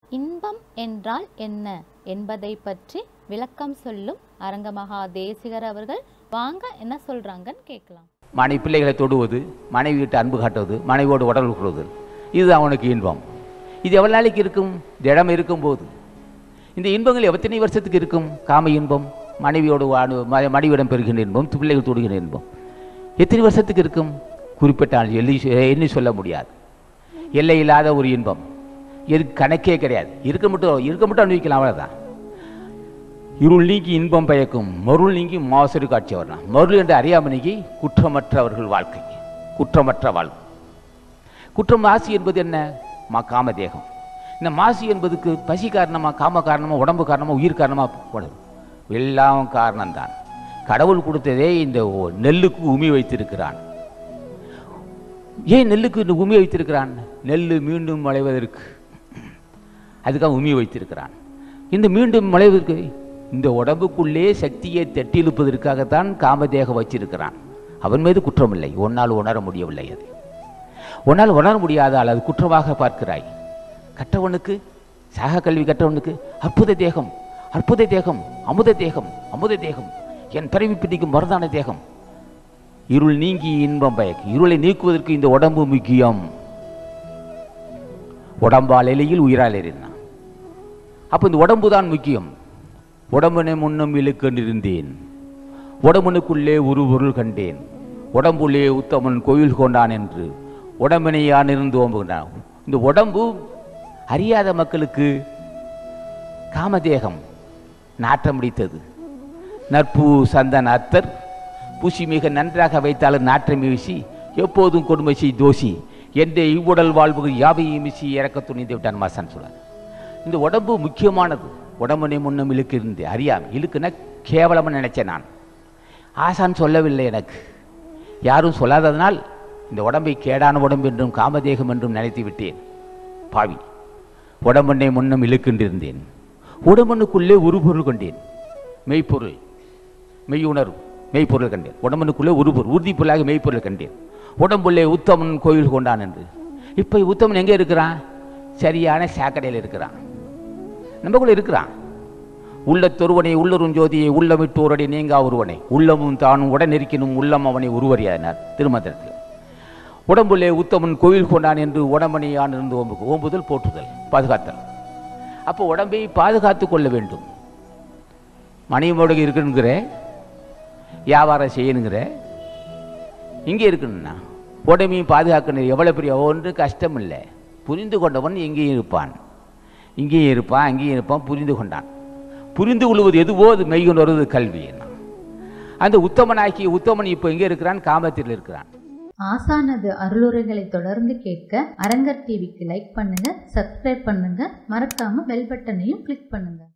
இன்பம் என்றால் என்ன என்பதை பற்றி விளக்கம் சொல்லும் அரங்கமகா தேசிகர் அவர்கள் வாங்க என்ன சொல்றாங்கன்னு கேட்கலாம் மனைவி பிள்ளைகளை தொடுவது மனைவி கிட்ட அன்பு காட்டுவது மனைவியோடு உடல் கொள்வது இது அவனுக்கு இன்பம் இது எவ்வளவு நாளைக்கு இருக்கும் திடம் இருக்கும்போது இந்த இன்பங்கள் எத்தனை வருஷத்துக்கு இருக்கும் காம இன்பம் மனைவியோடு வாழு ம- மனைவியிடம் பெறுகின்ற இன்பம் பிள்ளைகள் தொடுகின்ற இன்பம் எத்தனை வருஷத்துக்கு இருக்கும் குறிப்பிட்ட ஆள் எண்ணி சொ- எண்ணி சொல்ல முடியாது எல்லை இல்லாத ஒரு இன்பம் எதுக்கு கணக்கே கிடையாது இருக்க மட்டும் இருக்க மட்டும் அனுபவிக்கலாம் அவ்வளோதான் இருள் நீங்கி இன்பம் பயக்கும் மருள் நீங்கி மாசரு காட்சி வரலாம் மருள் என்று அறியாமணிக்கு குற்றமற்றவர்கள் வாழ்க்கை குற்றமற்ற வாழ்க்கை குற்றம் மாசு என்பது என்ன மா காமதேகம் இந்த மாசு என்பதுக்கு பசி காரணமா காம காரணமா உடம்பு காரணமா உயிர் காரணமா உடம்பு எல்லாம் காரணம்தான் கடவுள் கொடுத்ததே இந்த ஒ- நெல்லுக்கு உமி வைத்திருக்கிறான் ஏன் நெல்லுக்கு இந்த உமி வைத்திருக்கிறான் நெல் மீண்டும் முளைவதற்கு அதுக்காக உமி வைத்திருக்கிறான் இந்த மீண்டும் முளைவதற்கு இந்த உடம்புக்குள்ளே சக்தியை தட்டிழுப்பதற்காகத்தான் காமதேகம் வச்சிருக்கிறான் அவன் மீது குற்றமில்லை உன்னால் உணர முடியவில்லை அது உன்னால் உணர முடியாதால் அது குற்றமாக பார்க்கிறாய் கற்றவனுக்கு சக கல்வி கற்றவனுக்கு அற்புத தேகம் அற்புத தேகம் அமுத தேகம் அமுத தேகம் என் பிறவி பிடிக்கும் மருதான தேகம் இருள் நீங்கி இன்பம் பயக்கு இருளை நீக்குவதற்கு இந்த உடம்பு முக்கியம் உடம்பால் எலையில் உயிரால் எறினான் அப்போ இந்த உடம்பு தான் முக்கியம் உடம்பினை முன்னும் இழுக்கண்டிருந்தேன் உடம்பனுக்குள்ளே ஒரு பொருள் கண்டேன் உடம்புள்ளே உத்தமன் கோயில் கொண்டான் என்று உடம்பினை யான் இருந்து ஓம்புகின்றான் இந்த உடம்பு அறியாத மக்களுக்கு காமதேகம் நாற்றம் பிடித்தது நற்பூ சந்தன அத்தர் பூசி மிக நன்றாக வைத்தாலும் நாற்றம் வீசி எப்போதும் கொடுமை செய் தோசி என்ற இவ்வுடல் வாழ்வு யாவையும் மிசி இறக்க துணிந்து விட்டான் மாசான் சொல்றார் இந்த உடம்பு முக்கியமானது உடம்புனை முன்னும் இழுக்கு இருந்து அறியாம இழுக்குன்னா கேவலமாக நினைச்சேன் நான் ஆசான் சொல்லவில்லை எனக்கு யாரும் சொல்லாததனால் இந்த உடம்பை கேடான உடம்பு என்றும் காமதேகம் என்றும் நினைத்து விட்டேன் பாவி உடம்புனை முன்னும் இழுக்கின்றிருந்தேன் உடம்பனுக்குள்ளே ஒரு பொருள் கொண்டேன் மெய்ப்பொருள் மெய் உணர்வு மெய்ப்பொருள் கண்டேன் உடம்பனுக்குள்ளே ஒரு பொருள் உறுதிப்பொருளாக மெய்ப்பொருள் கண்டேன் உடம்புள்ளே உத்தமன் கோயில் கொண்டான் என்று இப்போ உத்தமன் எங்கே இருக்கிறான் சரியான சாக்கடையில் இருக்கிறான் நமக்குள்ள இருக்கிறான் உள்ளத்தொருவனை உள்ளரும் ஜோதியை உள்ளமிட்டோரடி நீங்கா ஒருவனை உள்ளமும் தானும் உடனிருக்கினும் உள்ளம் அவனை உருவறியானார் திருமந்திரத்தில் உடம்புலே உத்தமன் கோயில் கொண்டான் என்று உடம்பனை யான் இருந்து ஓம்புக்கு ஓம்புதல் போற்றுதல் பாதுகாத்தல் அப்போ உடம்பை பாதுகாத்து கொள்ள வேண்டும் மனைவியோடு இருக்கணுங்கிற வியாபாரம் செய்யணுங்கிற இங்கே இருக்கணும்னா உடம்பையும் பாதுகாக்கணும் எவ்வளோ பெரிய ஒன்று கஷ்டம் இல்லை புரிந்து கொண்டவன் எங்கேயும் இருப்பான் இங்கேயும் இருப்பான் அங்கேயும் இருப்பான் புரிந்து கொண்டான் புரிந்து கொள்வது எதுவோ அது மெய்யுணர்வது கல்வி என்ன அந்த உத்தமனாக்கி உத்தமன் இப்போ எங்கே இருக்கிறான் காமத்தில் இருக்கிறான் ஆசானது அருளுரைகளை தொடர்ந்து கேட்க அரங்கர் டிவிக்கு லைக் பண்ணுங்க சப்ஸ்கிரைப் பண்ணுங்க மறக்காம பெல் பட்டனையும் கிளிக் பண்ணுங்க